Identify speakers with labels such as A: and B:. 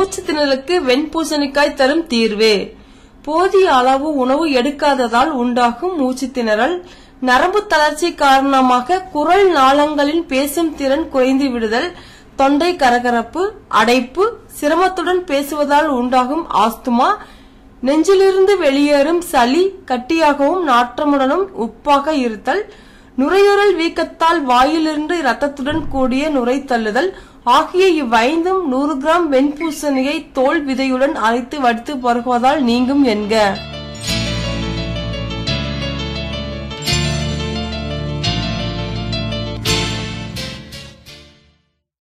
A: மூச்சு திணறலுக்கு வெண்பூசணிக்காய் தரும் தீர்வு போதிய அளவு உணவு எடுக்காததால் உண்டாகும் மூச்சு திணறல் நரம்பு தளர்ச்சி காரணமாக குரல் நாளங்களின் பேசும் திறன் குறைந்து விடுதல் தொண்டை கரகரப்பு அடைப்பு சிரமத்துடன் பேசுவதால் உண்டாகும் ஆஸ்துமா நெஞ்சிலிருந்து வெளியேறும் சளி கட்டியாகவும் நாற்றமுடனும் உப்பாக இருத்தல் நுரையீரல் வீக்கத்தால் வாயிலிருந்து இரத்தத்துடன் கூடிய நுரை தள்ளுதல் ஆகிய இவ்வைந்தும் நூறு கிராம் வெண்பூசணியை தோல் விதையுடன் அரைத்து வடித்து பருகுவதால் நீங்கும் என்க